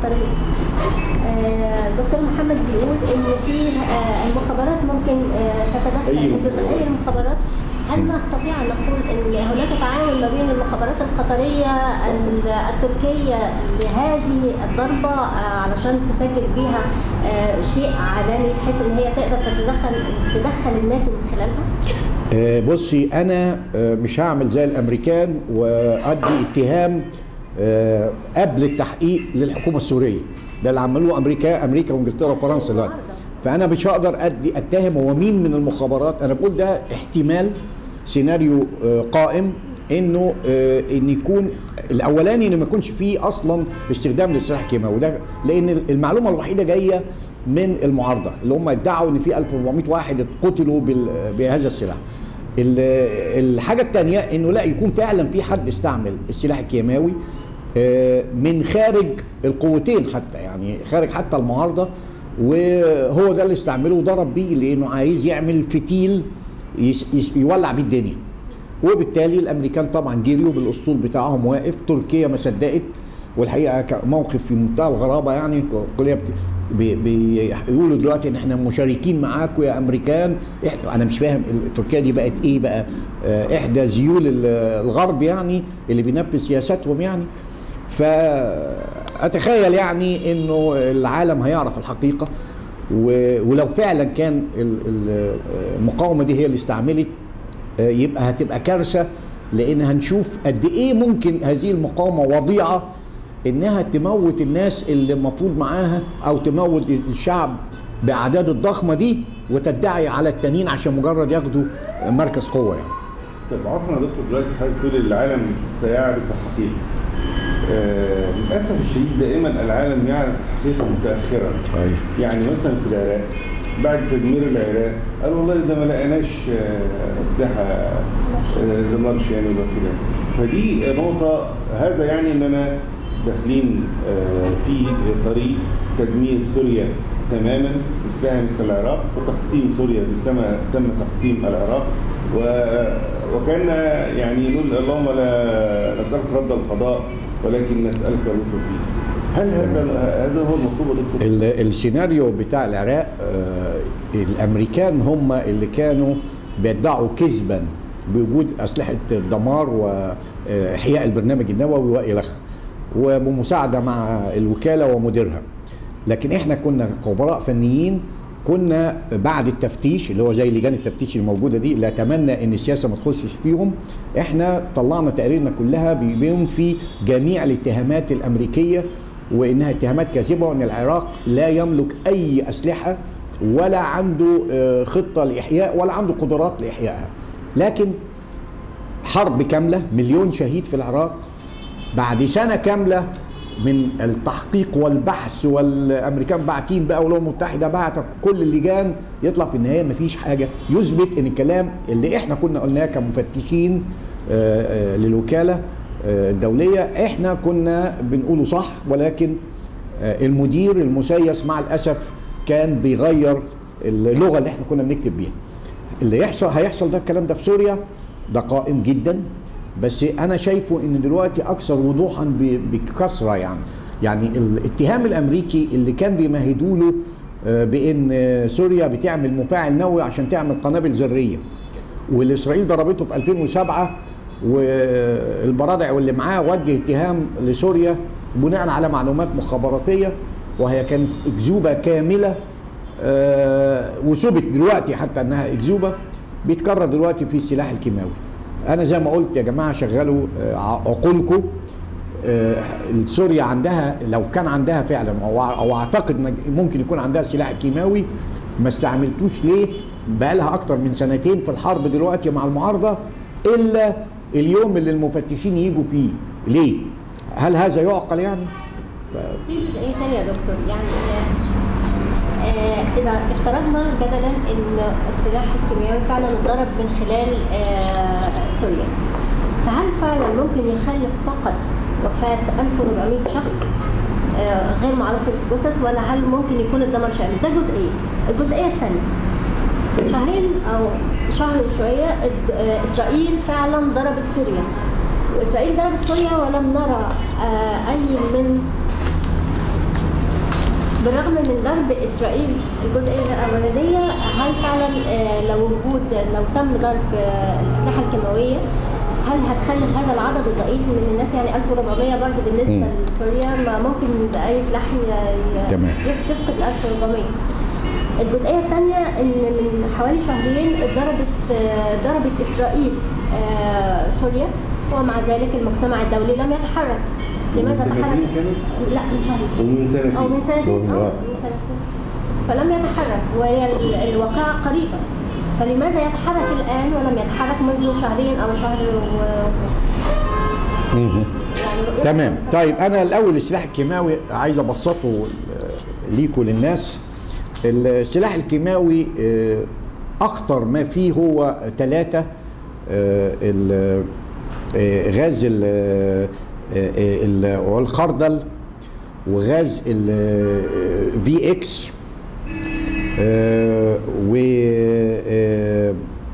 القطريه آه، دكتور محمد بيقول ان في آه، المخابرات ممكن آه، تتدخل أي في جزئيه مخابرات. المخابرات هل نستطيع ان نقول ان هناك تعاون ما بين المخابرات القطريه ال- التركيه لهذه الضربه آه، علشان تسجل بيها آه، شيء علني بحيث ان هي تقدر تتدخل تدخل الناتو من خلالها؟ آه، بصي انا آه، مش هعمل زي الامريكان وادي اتهام آه، قبل التحقيق للحكومه السوريه ده اللي عملوه امريكا امريكا وانجلترا وفرنسا دلوقتي فانا مش هقدر ادي اتهم هو مين من المخابرات انا بقول ده احتمال سيناريو آه، قائم انه آه، ان يكون الاولاني ان ما يكونش فيه اصلا استخدام للسلاح الكيماوي وده لان المعلومه الوحيده جايه من المعارضه اللي هم ادعوا ان في 1400 واحد قتلوا بال- بهذا السلاح ال- الحاجه الثانيه انه لا يكون فعلا في حد استعمل السلاح الكيماوي آه، من خارج القوتين حتى يعني خارج حتى المعارضه وهو ده اللي استعمله وضرب بيه لانه عايز يعمل فتيل يس- يس- يولع بيه الدنيا وبالتالي الامريكان طبعا جريوا بالاسطول بتاعهم واقف تركيا ما صدقت والحقيقه ك- موقف في منتهى الغرابه يعني كليه بت- بي- بيقولوا دلوقتي ان احنا مشاركين معاكم يا امريكان إحنا انا مش فاهم ال- تركيا دي بقت ايه بقى آه، احدى ذيول ال- الغرب يعني اللي بينفذ سياساتهم يعني فاتخيل يعني انه العالم هيعرف الحقيقه و- ولو فعلا كان ال- ال- المقاومه دي هي اللي استعملت آه، يبقى هتبقى كارثه لان هنشوف قد ايه ممكن هذه المقاومه وضيعه انها تموت الناس اللي المفروض معاها او تموت الشعب باعداد الضخمه دي وتدعي على التانيين عشان مجرد ياخدوا مركز قوه يعني طب عفوا يا دكتور دلوقتي حضرتك تقول العالم سيعرف الحقيقه. آه للاسف الشديد دائما العالم يعرف الحقيقه متاخرا. يعني مثلا في العراق بعد تدمير العراق قال والله ده ما لقيناش آه، اسلحه آه، دمار يعني ولا كده فدي نقطه هذا يعني اننا داخلين آه، في طريق تدمير سوريا تماما مثلها مثل العراق وتقسيم سوريا مثلما تم تقسيم العراق و- وكان يعني نقول اللهم لا نسألك رد القضاء ولكن نسألك اللطف فيه هل هذا هذا هو المطلوب يا دكتور؟ ال- السيناريو بتاع العراق آه، الامريكان هم اللي كانوا بيدعوا كذبا بوجود اسلحه الدمار واحياء البرنامج النووي والخ وبمساعده مع الوكاله ومديرها لكن احنا كنا خبراء فنيين كنا بعد التفتيش اللي هو زي لجان التفتيش الموجوده دي اللي اتمنى ان السياسه ما تخشش فيهم احنا طلعنا تقاريرنا كلها بينفي جميع الاتهامات الامريكيه وانها اتهامات كاذبه وان العراق لا يملك اي اسلحه ولا عنده آه، خطه لاحياء ولا عنده قدرات لاحيائها لكن حرب كامله مليون شهيد في العراق بعد سنه كامله من التحقيق والبحث والامريكان باعتين بقى والامم المتحده بعتت كل اللجان يطلع في النهايه مفيش حاجه يثبت ان الكلام اللي احنا كنا قلناه كمفتشين آه، آه، للوكاله آه، الدوليه احنا كنا بنقوله صح ولكن آه، المدير المسيس مع الاسف كان بيغير اللغه اللي احنا كنا بنكتب بيها اللي يحصل هيحصل ده الكلام ده في سوريا ده قائم جدا بس انا شايفه ان دلوقتي اكثر وضوحا ب- بكثره يعني يعني الاتهام الامريكي اللي كان بيمهدوا له آه، بان آه، سوريا بتعمل مفاعل نووي عشان تعمل قنابل ذريه واللي اسرائيل ضربته في 2007 والبرادع واللي معاه وجه اتهام لسوريا بناء على معلومات مخابراتيه وهي كانت اكذوبه كامله آه، وثبت دلوقتي حتى انها اكذوبه بيتكرر دلوقتي في السلاح الكيماوي انا زي ما قلت يا جماعه شغلوا آه، عقولكم آه، سوريا عندها لو كان عندها فعلا او أو اعتقد إن ممكن يكون عندها سلاح كيماوي ما استعملتوش ليه بقى لها اكتر من سنتين في الحرب دلوقتي مع المعارضه الا اليوم اللي المفتشين يجوا فيه ليه هل هذا يعقل يعني في جزئيه ثانيه يا دكتور يعني آه، اذا افترضنا جدلا ان السلاح الكيميائي فعلا اتضرب من خلال آه، سوريا فهل فعلا ممكن يخلف فقط وفاه 1400 شخص آه، غير معروف الجثث ولا هل ممكن يكون الدمر شامل ده جزئيه الجزئيه الثانيه شهرين او شهر وشويه اد- آه، اسرائيل فعلا ضربت سوريا واسرائيل ضربت سوريا ولم نرى آه، اي من بالرغم من ضرب اسرائيل الجزئيه الاولانيه هل فعلا آه، لو وجود لو تم ضرب آه، الاسلحه الكيماويه هل هتخلف هذا العدد الضئيل من الناس يعني 1400 برضه بالنسبه مم. لسوريا ما ممكن باي سلاح ي- ي- تمام. يف- تفقد ال 1400 الجزئيه الثانيه ان من حوالي شهرين ضربت آه، ضربت اسرائيل آه، سوريا ومع ذلك المجتمع الدولي لم يتحرك لماذا من سنتين تحرك؟ كانوا؟ لا من شهر ومن سنتين او من سنتين آه. اه من سنتين فلم يتحرك وهي ال- الواقعة قريبة فلماذا يتحرك الآن ولم يتحرك منذ شهرين أو شهر و- ونصف مهم. يعني رؤيتك تمام كيف؟ طيب انا الاول السلاح الكيماوي عايز ابسطه آه، ليكوا للناس السلاح الكيماوي آه، اخطر ما فيه هو ثلاثه غاز ال- آه، آه، ال- والخردل وغاز الفي اكس و آه،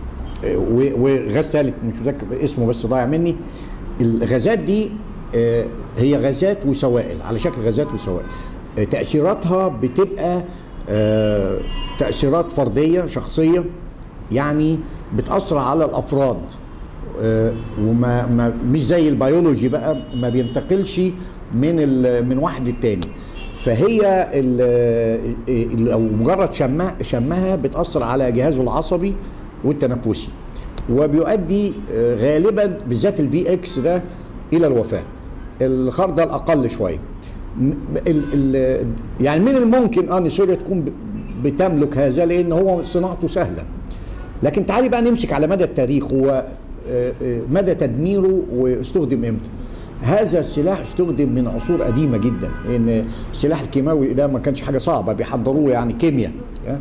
و- وغاز ثالث مش متذكر اسمه بس ضايع مني الغازات دي آه، هي غازات وسوائل على شكل غازات وسوائل آه، تأثيراتها بتبقى آه، تأثيرات فردية شخصية يعني بتأثر على الأفراد آه، وما ما مش زي البيولوجي بقى ما بينتقلش من ال- من واحد للتاني فهي ال- ال- لو مجرد شمها شمها بتأثر على جهازه العصبي والتنفسي وبيؤدي آه، غالبا بالذات الفي اكس ده الى الوفاه الخردل اقل شويه م- ال ال يعني من الممكن ان سوريا تكون ب- بتملك هذا لان هو صناعته سهله لكن تعالي بقى نمسك على مدى التاريخ هو آه، آه، مدى تدميره واستخدم امتى هذا السلاح استخدم من عصور قديمه جدا لان السلاح الكيماوي ده ما كانش حاجه صعبه بيحضروه يعني كيمياء آه،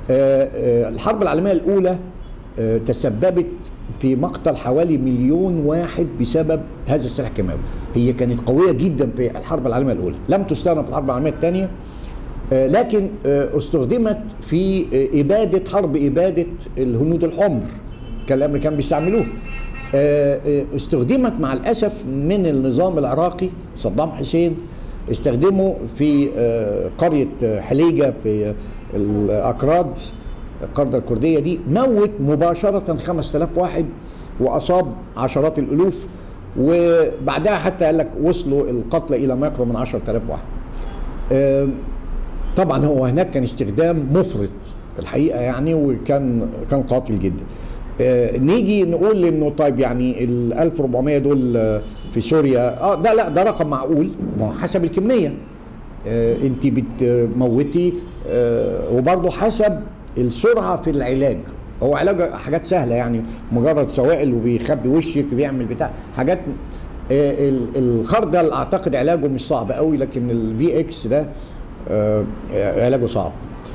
آه، الحرب العالميه الاولى آه، تسببت في مقتل حوالي مليون واحد بسبب هذا السلاح الكيماوي هي كانت قويه جدا في الحرب العالميه الاولى لم تستخدم في الحرب العالميه الثانيه آه، لكن آه، استخدمت في آه، إبادة حرب إبادة الهنود الحمر كان الأمريكان بيستعملوه آه، آه، استخدمت مع الأسف من النظام العراقي صدام حسين استخدموا في آه، قرية آه، حليجة في الأكراد القردة الكردية دي موت مباشرة 5000 واحد وأصاب عشرات الألوف وبعدها حتى قال لك وصلوا القتلى إلى ما يقرب من 10000 واحد آه، طبعا هو هناك كان استخدام مفرط الحقيقه يعني وكان كان قاتل جدا آه، نيجي نقول انه طيب يعني ال 1400 دول آه، في سوريا اه ده لا ده رقم معقول ما هو حسب الكميه آه، انت بتموتي آه، وبرضه حسب السرعه في العلاج هو علاج حاجات سهله يعني مجرد سوائل وبيخبي وشك بيعمل بتاع حاجات آه، ال- الخردل اعتقد علاجه مش صعب قوي لكن الفي اكس ده آه، علاجه صعب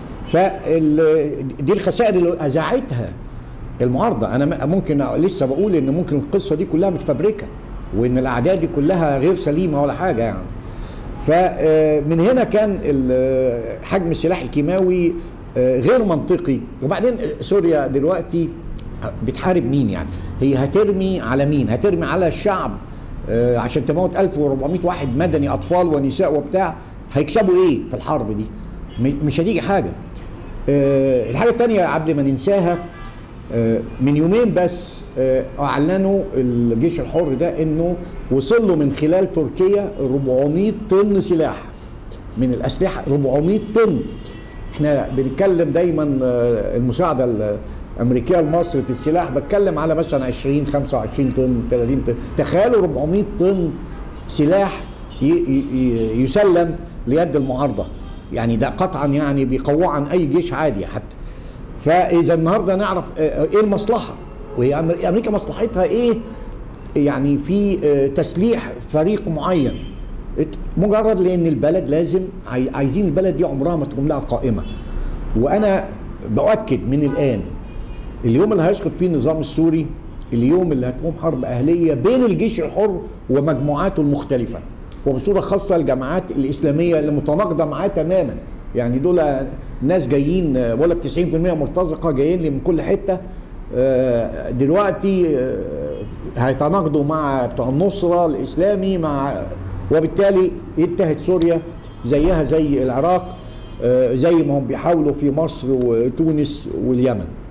فدي الخسائر اللي اذاعتها المعارضه انا م- ممكن لسه بقول ان ممكن القصه دي كلها متفبركه وان الاعداد دي كلها غير سليمه ولا حاجه يعني فمن هنا كان ال- حجم السلاح الكيماوي آه، غير منطقي وبعدين سوريا دلوقتي بتحارب مين يعني هي هترمي على مين هترمي على الشعب آه، عشان تموت 1400 واحد مدني اطفال ونساء وبتاع هيكسبوا ايه في الحرب دي م- مش هتيجي حاجه آه، الحاجه الثانيه قبل ما ننساها آه، من يومين بس آه، اعلنوا الجيش الحر ده انه وصل له من خلال تركيا 400 طن سلاح من الاسلحه 400 طن احنا بنتكلم دايما آه، المساعده الامريكيه لمصر في السلاح بتكلم على مثلا 20 25 طن 30 طن تخيلوا 400 طن سلاح ي- ي- يسلم ليد المعارضه يعني ده قطعا يعني بيقووا عن اي جيش عادي حتى فاذا النهارده نعرف آه، ايه المصلحه وهي أمر- امريكا مصلحتها ايه يعني في آه، تسليح فريق معين ات- مجرد لان البلد لازم عاي- عايزين البلد دي عمرها ما تقوم لها قائمه وانا باكد من الان اليوم اللي هيسقط فيه النظام السوري اليوم اللي هتقوم حرب اهليه بين الجيش الحر ومجموعاته المختلفه وبصوره خاصه الجماعات الاسلاميه اللي متناقضه معاه تماما يعني دول ناس جايين آه، بقول لك 90% مرتزقه جايين لي من كل حته آه، دلوقتي آه، هيتناقضوا مع بتوع النصره الاسلامي مع وبالتالي يتهد سوريا زيها زي العراق آه، زي ما هم بيحاولوا في مصر وتونس واليمن